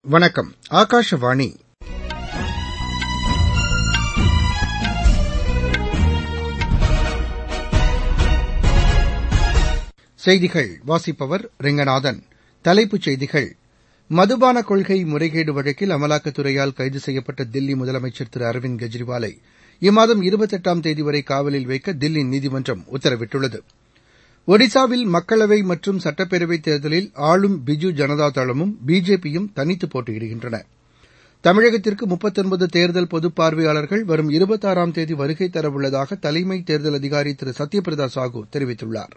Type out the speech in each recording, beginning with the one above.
வணக்கம் ஆகாஷவாணி செய்திகள் வாசிப்பவர் ரெங்கநாதன் தலைப்புச் செய்திகள் மதுபான கொள்கை முறைகேடு வழக்கில் அமலாக்கத்துறையால் கைது செய்யப்பட்ட தில்லி முதலமைச்சர் திரு அரவிந்த் கெஜ்ரிவாலை இம்மாதம் இருபத்தெட்டாம் தேதி வரை காவலில் வைக்க தில்லி நீதிமன்றம் உத்தரவிட்டுள்ளது ஒடிசாவில் மக்களவை மற்றும் சட்டப்பேரவைத் தேர்தலில் ஆளும் பிஜு ஜனதா தளமும் பிஜேபியும் தனித்து போட்டியிடுகின்றன தமிழகத்திற்கு முப்பத்தொன்பது தேர்தல் பொதுப் பார்வையாளர்கள் வரும் இருபத்தாறாம் தேதி வருகை தரவுள்ளதாக தலைமை தேர்தல் அதிகாரி திரு சத்யபிரதா சாஹூ தெரிவித்துள்ளார்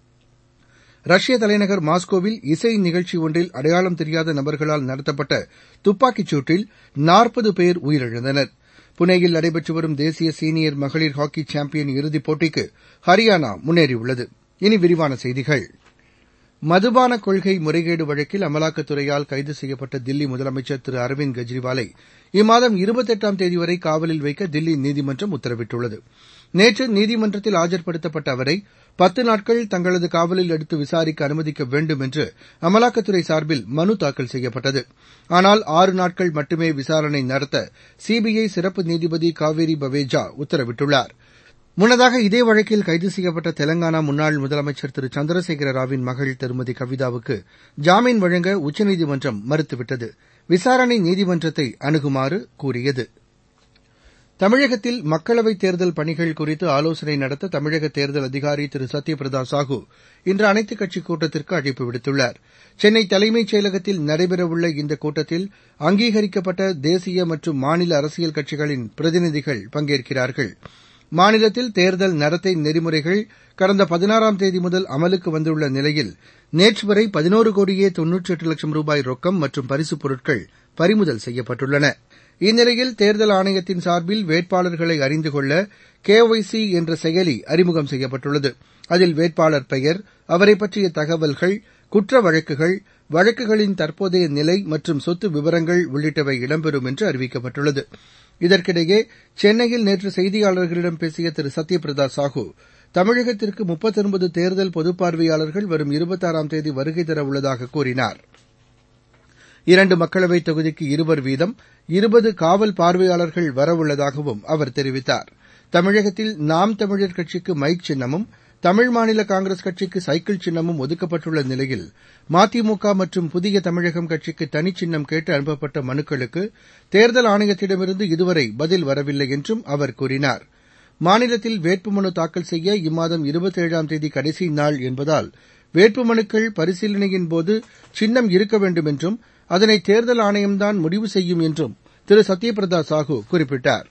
ரஷ்ய தலைநகர் மாஸ்கோவில் இசை நிகழ்ச்சி ஒன்றில் அடையாளம் தெரியாத நபர்களால் நடத்தப்பட்ட துப்பாக்கிச் சூட்டில் நாற்பது பேர் உயிரிழந்தனர் புனேயில் நடைபெற்று வரும் தேசிய சீனியர் மகளிர் ஹாக்கி சாம்பியன் இறுதிப் போட்டிக்கு ஹரியானா முன்னேறியுள்ளது இனி விரிவான செய்திகள் மதுபான கொள்கை முறைகேடு வழக்கில் அமலாக்கத்துறையால் கைது செய்யப்பட்ட தில்லி முதலமைச்சர் திரு அரவிந்த் கெஜ்ரிவாலை இம்மாதம் இருபத்தெட்டாம் தேதி வரை காவலில் வைக்க தில்லி நீதிமன்றம் உத்தரவிட்டுள்ளது நேற்று நீதிமன்றத்தில் ஆஜர்படுத்தப்பட்ட அவரை பத்து நாட்கள் தங்களது காவலில் எடுத்து விசாரிக்க அனுமதிக்க வேண்டும் என்று அமலாக்கத்துறை சார்பில் மனு தாக்கல் செய்யப்பட்டது ஆனால் ஆறு நாட்கள் மட்டுமே விசாரணை நடத்த சிபிஐ சிறப்பு நீதிபதி காவேரி பவேஜா உத்தரவிட்டுள்ளார் முன்னதாக இதே வழக்கில் கைது செய்யப்பட்ட தெலங்கானா முன்னாள் முதலமைச்சர் திரு சந்திரசேகர ராவின் மகள் திருமதி கவிதாவுக்கு ஜாமீன் வழங்க உச்சநீதிமன்றம் மறுத்துவிட்டது விசாரணை நீதிமன்றத்தை அணுகுமாறு கூறியது தமிழகத்தில் மக்களவைத் தேர்தல் பணிகள் குறித்து ஆலோசனை நடத்த தமிழக தேர்தல் அதிகாரி திரு சத்யபிரதா சாஹூ இன்று அனைத்துக் கட்சிக் கூட்டத்திற்கு அழைப்பு விடுத்துள்ளார் சென்னை தலைமைச் செயலகத்தில் நடைபெறவுள்ள இந்த கூட்டத்தில் அங்கீகரிக்கப்பட்ட தேசிய மற்றும் மாநில அரசியல் கட்சிகளின் பிரதிநிதிகள் பங்கேற்கிறார்கள் மாநிலத்தில் தேர்தல் நடத்தை நெறிமுறைகள் கடந்த பதினாறாம் தேதி முதல் அமலுக்கு வந்துள்ள நிலையில் நேற்று வரை பதினோரு கோடியே தொன்னூற்றி எட்டு லட்சம் ரூபாய் ரொக்கம் மற்றும் பரிசுப் பொருட்கள் பறிமுதல் செய்யப்பட்டுள்ளன இந்நிலையில் தேர்தல் ஆணையத்தின் சார்பில் வேட்பாளர்களை அறிந்து கொள்ள கேஒய்சி என்ற செயலி அறிமுகம் செய்யப்பட்டுள்ளது அதில் வேட்பாளர் பெயர் அவரை பற்றிய தகவல்கள் குற்ற வழக்குகள் வழக்குகளின் தற்போதைய நிலை மற்றும் சொத்து விவரங்கள் உள்ளிட்டவை இடம்பெறும் என்று அறிவிக்கப்பட்டுள்ளது இதற்கிடையே சென்னையில் நேற்று செய்தியாளர்களிடம் பேசிய திரு சத்யபிரதா சாஹூ தமிழகத்திற்கு முப்பத்தொன்பது தேர்தல் பொதுப் பார்வையாளர்கள் வரும் இருபத்தாறாம் தேதி வருகை தரவுள்ளதாக கூறினார் இரண்டு மக்களவைத் தொகுதிக்கு இருவர் வீதம் இருபது காவல் பார்வையாளர்கள் வரவுள்ளதாகவும் அவர் தெரிவித்தார் தமிழகத்தில் நாம் தமிழர் கட்சிக்கு மைக் சின்னமும் தமிழ் மாநில காங்கிரஸ் கட்சிக்கு சைக்கிள் சின்னமும் ஒதுக்கப்பட்டுள்ள நிலையில் மதிமுக மற்றும் புதிய தமிழகம் கட்சிக்கு தனிச்சின்னம் கேட்டு அனுப்பப்பட்ட மனுக்களுக்கு தேர்தல் ஆணையத்திடமிருந்து இதுவரை பதில் வரவில்லை என்றும் அவர் கூறினார் மாநிலத்தில் வேட்புமனு தாக்கல் செய்ய இம்மாதம் இருபத்தேழாம் தேதி கடைசி நாள் என்பதால் வேட்புமனுக்கள் பரிசீலனையின்போது சின்னம் இருக்க வேண்டும் என்றும் அதனை தேர்தல் ஆணையம்தான் முடிவு செய்யும் என்றும் திரு சத்யபிரதா சாஹூ குறிப்பிட்டார்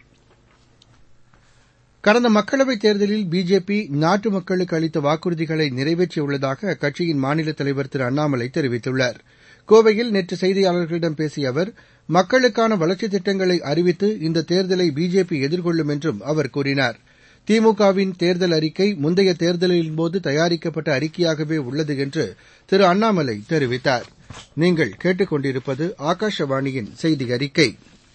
கடந்த மக்களவைத் தேர்தலில் பிஜேபி நாட்டு மக்களுக்கு அளித்த வாக்குறுதிகளை நிறைவேற்றியுள்ளதாக அக்கட்சியின் மாநில தலைவர் திரு அண்ணாமலை தெரிவித்துள்ளார் கோவையில் நேற்று செய்தியாளர்களிடம் பேசிய அவர் மக்களுக்கான வளர்ச்சித் திட்டங்களை அறிவித்து இந்த தேர்தலை பிஜேபி எதிர்கொள்ளும் என்றும் அவர் கூறினார் திமுகவின் தேர்தல் அறிக்கை முந்தைய தேர்தலின்போது தயாரிக்கப்பட்ட அறிக்கையாகவே உள்ளது என்று திரு அண்ணாமலை தெரிவித்தார் நீங்கள் கேட்டுக் கொண்டிருப்பது ஆகாஷவாணியின் செய்தி அறிக்கை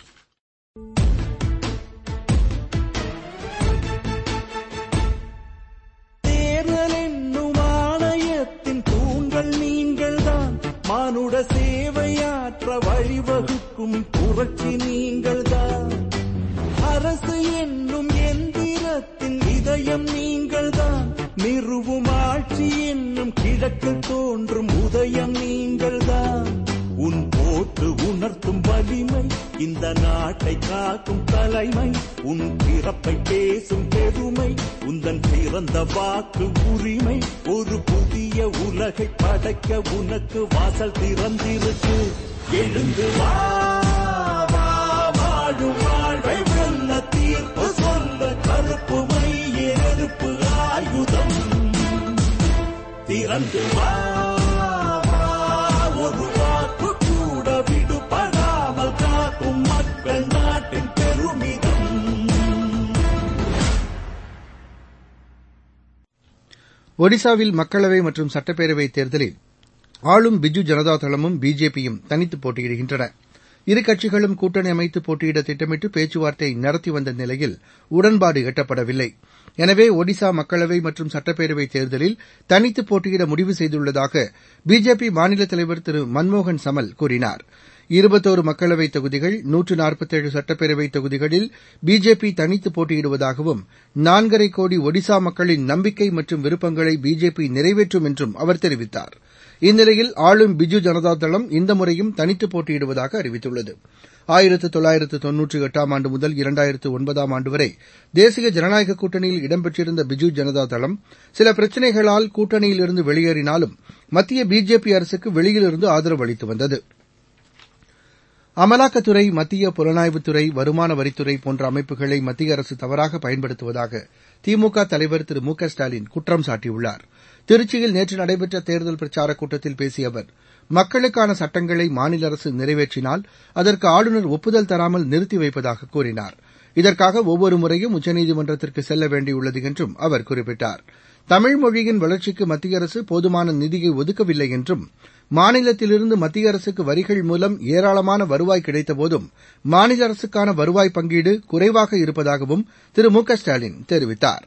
தேர்தல் என்னும் ஆணையத்தின் தூண்கள் நீங்கள்தான் மானுட சேவையாற்ற வழிவகுக்கும் புரட்சி நீங்கள்தான் அரசு என்னும் எந்திரத்தின் இதயம் நீங்கள்தான் நிறுவும் ஆட்சி என்னும் கிழக்கில் தோன்றும் உதயம் நீங்கள்தான் உன் போட்டு உணர்த்தும் வலிமை இந்த நாட்டை காக்கும் தலைமை உன் பிறப்பை பேசும் பெருமை உந்தன் பிறந்த வாக்கு உரிமை ஒரு புதிய உலகை படைக்க உனக்கு வாசல் திறந்திருக்கு எழுந்து வா வா, வாழும் வாழ்வை வெல்ல தீர்ப்பு சொல்ல கருப்பு மை எருப்பு ஆயுதம் திறந்து வா வா, ஒரு வாக்கு கூட விடுபடாமல் காக்கும் மக்கள் நாட்டின் பெருமிதம் ஒடிசாவில் மக்களவை மற்றும் சட்டப்பேரவைத் தேர்தலில் ஆளும் பிஜு ஜனதா தளமும் பிஜேபியும் தனித்து போட்டியிடுகின்றன இரு கட்சிகளும் கூட்டணி அமைத்து போட்டியிட திட்டமிட்டு பேச்சுவார்த்தை நடத்தி வந்த நிலையில் உடன்பாடு எட்டப்படவில்லை எனவே ஒடிசா மக்களவை மற்றும் சட்டப்பேரவைத் தேர்தலில் தனித்து போட்டியிட முடிவு செய்துள்ளதாக பிஜேபி மாநில தலைவர் திரு மன்மோகன் சமல் கூறினார் இருபத்தோரு மக்களவைத் தொகுதிகள் நூற்று நாற்பத்தேழு சட்டப்பேரவைத் தொகுதிகளில் பிஜேபி தனித்து போட்டியிடுவதாகவும் நான்கரை கோடி ஒடிசா மக்களின் நம்பிக்கை மற்றும் விருப்பங்களை பிஜேபி நிறைவேற்றும் என்றும் அவர் தெரிவித்தார் இந்நிலையில் ஆளும் பிஜு ஜனதா தளம் இந்த முறையும் தனித்து போட்டியிடுவதாக அறிவித்துள்ளது ஆயிரத்து தொள்ளாயிரத்து தொன்னூற்றி எட்டாம் ஆண்டு முதல் இரண்டாயிரத்து ஒன்பதாம் ஆண்டு வரை தேசிய ஜனநாயக கூட்டணியில் இடம்பெற்றிருந்த பிஜு ஜனதா தளம் சில பிரச்சினைகளால் கூட்டணியிலிருந்து வெளியேறினாலும் மத்திய பிஜேபி அரசுக்கு வெளியிலிருந்து ஆதரவு அளித்து வந்தது அமலாக்கத்துறை மத்திய புலனாய்வுத்துறை வருமான வரித்துறை போன்ற அமைப்புகளை மத்திய அரசு தவறாக பயன்படுத்துவதாக திமுக தலைவர் திரு மு க ஸ்டாலின் குற்றம் சாட்டியுள்ளார் திருச்சியில் நேற்று நடைபெற்ற தேர்தல் பிரச்சாரக் கூட்டத்தில் பேசிய அவர் மக்களுக்கான சட்டங்களை மாநில அரசு நிறைவேற்றினால் அதற்கு ஆளுநர் ஒப்புதல் தராமல் நிறுத்தி வைப்பதாக கூறினார் இதற்காக ஒவ்வொரு முறையும் உச்சநீதிமன்றத்திற்கு செல்ல வேண்டியுள்ளது என்றும் அவர் குறிப்பிட்டார் தமிழ் மொழியின் வளர்ச்சிக்கு மத்திய அரசு போதுமான நிதியை ஒதுக்கவில்லை என்றும் மாநிலத்திலிருந்து மத்திய அரசுக்கு வரிகள் மூலம் ஏராளமான வருவாய் கிடைத்தபோதும் மாநில அரசுக்கான வருவாய் பங்கீடு குறைவாக இருப்பதாகவும் திரு மு க ஸ்டாலின் தெரிவித்தார்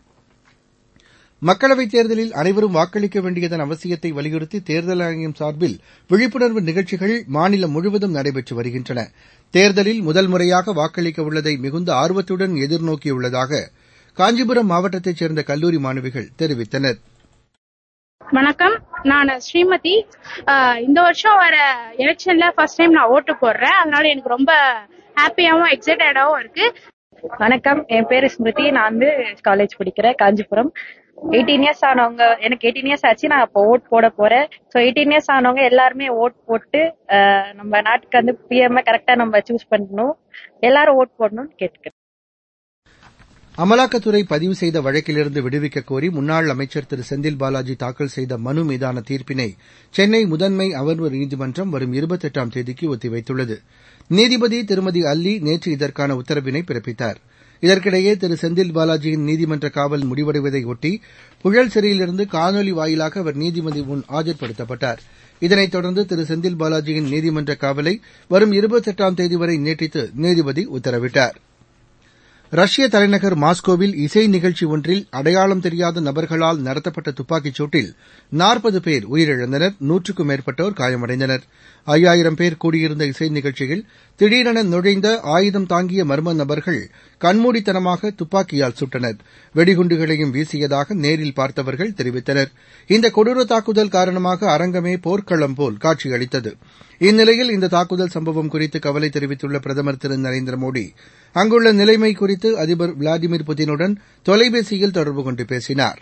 மக்களவைத் தேர்தலில் அனைவரும் வாக்களிக்க வேண்டியதன் அவசியத்தை வலியுறுத்தி தேர்தல் ஆணையம் சார்பில் விழிப்புணர்வு நிகழ்ச்சிகள் மாநிலம் முழுவதும் நடைபெற்று வருகின்றன தேர்தலில் முதல் முறையாக வாக்களிக்க உள்ளதை மிகுந்த ஆர்வத்துடன் எதிர்நோக்கியுள்ளதாக காஞ்சிபுரம் மாவட்டத்தைச் சேர்ந்த கல்லூரி மாணவிகள் தெரிவித்தனர் வணக்கம் நான் ஸ்ரீமதி ஆஹ் இந்த வருஷம் வர எலெக்ஷன்ல ஃபர்ஸ்ட் டைம் நான் ஓட்டு போடுறேன் அதனால எனக்கு ரொம்ப ஹாப்பியாவும் எக்ஸைட்டடாவும் இருக்கு வணக்கம் என் பேரு ஸ்மிருதி நான் வந்து காலேஜ் படிக்கிறேன் காஞ்சிபுரம் எயிட்டீன் இயர்ஸ் ஆனவங்க எனக்கு எயிட்டீன் இயர்ஸ் ஆச்சு நான் இப்போ ஓட் போட போறேன் ஸோ எயிட்டீன் இயர்ஸ் ஆனவங்க எல்லாருமே ஓட் போட்டு ஆஹ் நம்ம நாட்டுக்கு வந்து பிஎம் கரெக்டா நம்ம சூஸ் பண்ணணும் எல்லாரும் ஓட் போடணும்னு கேட்டுக்கிறேன் அமலாக்கத்துறை பதிவு செய்த வழக்கிலிருந்து விடுவிக்க கோரி முன்னாள் அமைச்சர் திரு செந்தில் பாலாஜி தாக்கல் செய்த மனு மீதான தீர்ப்பினை சென்னை முதன்மை அமர்வு நீதிமன்றம் வரும் இருபத்தெட்டாம் தேதிக்கு ஒத்திவைத்துள்ளது நீதிபதி திருமதி அல்லி நேற்று இதற்கான உத்தரவினை பிறப்பித்தார் இதற்கிடையே திரு செந்தில் பாலாஜியின் நீதிமன்ற காவல் முடிவடைவதை ஒட்டி புழல் சிறையிலிருந்து காணொலி வாயிலாக அவர் நீதிபதி முன் ஆஜர்படுத்தப்பட்டார் இதனைத் தொடர்ந்து திரு செந்தில் பாலாஜியின் நீதிமன்ற காவலை வரும் இருபத்தெட்டாம் தேதி வரை நீட்டித்து நீதிபதி உத்தரவிட்டார் ரஷ்ய தலைநகர் மாஸ்கோவில் இசை நிகழ்ச்சி ஒன்றில் அடையாளம் தெரியாத நபர்களால் நடத்தப்பட்ட துப்பாக்கிச் சூட்டில் நாற்பது பேர் உயிரிழந்தனர் நூற்றுக்கும் மேற்பட்டோர் காயமடைந்தனர் ஐயாயிரம் பேர் கூடியிருந்த இசை நிகழ்ச்சியில் திடீரென நுழைந்த ஆயுதம் தாங்கிய மர்ம நபர்கள் கண்மூடித்தனமாக துப்பாக்கியால் சுட்டனர் வெடிகுண்டுகளையும் வீசியதாக நேரில் பார்த்தவர்கள் தெரிவித்தனர் இந்த கொடூர தாக்குதல் காரணமாக அரங்கமே போர்க்களம் போல் காட்சியளித்தது இந்நிலையில் இந்த தாக்குதல் சம்பவம் குறித்து கவலை தெரிவித்துள்ள பிரதமர் திரு நரேந்திர மோடி அங்குள்ள நிலைமை குறித்து அதிபர் விளாடிமிர் புதினுடன் தொலைபேசியில் தொடர்பு கொண்டு பேசினார்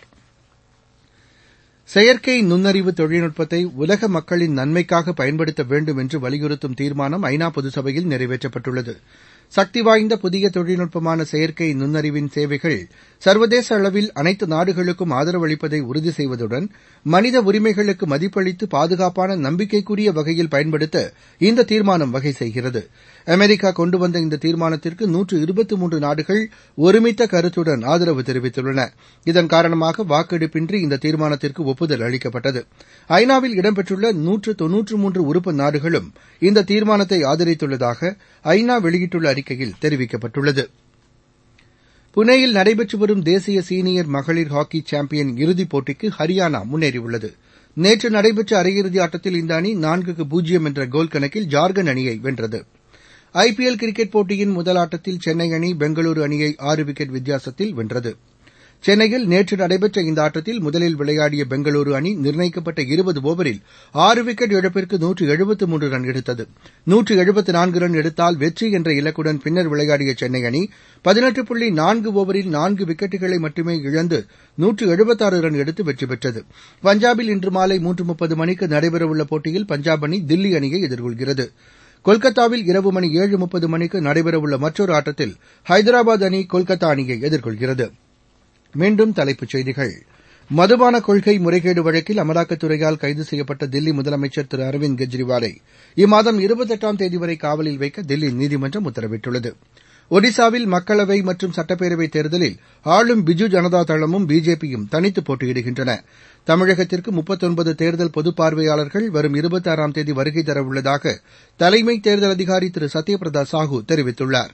செயற்கை நுண்ணறிவு தொழில்நுட்பத்தை உலக மக்களின் நன்மைக்காக பயன்படுத்த வேண்டும் என்று வலியுறுத்தும் தீர்மானம் ஐநா பொதுசபையில் நிறைவேற்றப்பட்டுள்ளது சக்தி வாய்ந்த புதிய தொழில்நுட்பமான செயற்கை நுண்ணறிவின் சேவைகள் சர்வதேச அளவில் அனைத்து நாடுகளுக்கும் ஆதரவு அளிப்பதை உறுதி செய்வதுடன் மனித உரிமைகளுக்கு மதிப்பளித்து பாதுகாப்பான நம்பிக்கைக்குரிய வகையில் பயன்படுத்த இந்த தீர்மானம் வகை செய்கிறது அமெரிக்கா கொண்டு வந்த இந்த தீர்மானத்திற்கு நூற்று இருபத்தி மூன்று நாடுகள் ஒருமித்த கருத்துடன் ஆதரவு தெரிவித்துள்ளன இதன் காரணமாக வாக்கெடுப்பின்றி இந்த தீர்மானத்திற்கு ஒப்புதல் அளிக்கப்பட்டது ஐநாவில் இடம்பெற்றுள்ள நூற்று தொன்னூற்று மூன்று உறுப்பு நாடுகளும் இந்த தீர்மானத்தை ஆதரித்துள்ளதாக ஐநா வெளியிட்டுள்ள அறிக்கையில் தெரிவிக்கப்பட்டுள்ளது புனேயில் நடைபெற்று வரும் தேசிய சீனியர் மகளிர் ஹாக்கி சாம்பியன் இறுதிப் போட்டிக்கு ஹரியானா முன்னேறியுள்ளது நேற்று நடைபெற்ற அரையிறுதி ஆட்டத்தில் இந்த அணி நான்குக்கு பூஜ்ஜியம் என்ற கோல் கணக்கில் ஜார்க்கண்ட் அணியை வென்றது ஐபிஎல் கிரிக்கெட் போட்டியின் முதல் ஆட்டத்தில் சென்னை அணி பெங்களூரு அணியை ஆறு விக்கெட் வித்தியாசத்தில் வென்றது சென்னையில் நேற்று நடைபெற்ற இந்த ஆட்டத்தில் முதலில் விளையாடிய பெங்களூரு அணி நிர்ணயிக்கப்பட்ட இருபது ஓவரில் ஆறு விக்கெட் இழப்பிற்கு நூற்று எழுபத்து மூன்று ரன் எடுத்தது நூற்று எழுபத்து நான்கு ரன் எடுத்தால் வெற்றி என்ற இலக்குடன் பின்னர் விளையாடிய சென்னை அணி பதினெட்டு புள்ளி நான்கு ஓவரில் நான்கு விக்கெட்டுகளை மட்டுமே இழந்து நூற்று எழுபத்தாறு ரன் எடுத்து வெற்றி பெற்றது பஞ்சாபில் இன்று மாலை மூன்று முப்பது மணிக்கு நடைபெறவுள்ள போட்டியில் பஞ்சாப் அணி தில்லி அணியை எதிர்கொள்கிறது கொல்கத்தாவில் இரவு மணி ஏழு முப்பது மணிக்கு நடைபெறவுள்ள மற்றொரு ஆட்டத்தில் ஹைதராபாத் அணி கொல்கத்தா அணியை எதிர்கொள்கிறது மீண்டும் தலைப்புச் செய்திகள் மதுபான கொள்கை முறைகேடு வழக்கில் அமலாக்கத்துறையால் கைது செய்யப்பட்ட தில்லி முதலமைச்சர் திரு அரவிந்த் கெஜ்ரிவாலை இம்மாதம் இருபத்தெட்டாம் தேதி வரை காவலில் வைக்க தில்லி நீதிமன்றம் உத்தரவிட்டுள்ளது ஒடிசாவில் மக்களவை மற்றும் சட்டப்பேரவைத் தேர்தலில் ஆளும் பிஜு ஜனதா தளமும் பிஜேபியும் தனித்து போட்டியிடுகின்றன தமிழகத்திற்கு முப்பத்தொன்பது தேர்தல் பொதுப் பார்வையாளர்கள் வரும் இருபத்தாறாம் தேதி வருகை தரவுள்ளதாக தலைமை தேர்தல் அதிகாரி திரு சத்யபிரதா சாஹூ தெரிவித்துள்ளார்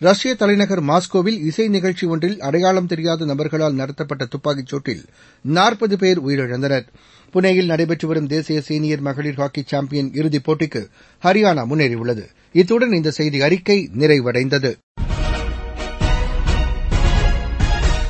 ரஷ்ய தலைநகர் மாஸ்கோவில் இசை நிகழ்ச்சி ஒன்றில் அடையாளம் தெரியாத நபர்களால் நடத்தப்பட்ட துப்பாக்கிச் சூட்டில் நாற்பது பேர் உயிரிழந்தனர் புனேயில் நடைபெற்று வரும் தேசிய சீனியர் மகளிர் ஹாக்கி சாம்பியன் இறுதிப் போட்டிக்கு ஹரியானா முன்னேறியுள்ளது இத்துடன் இந்த செய்தி அறிக்கை நிறைவடைந்தது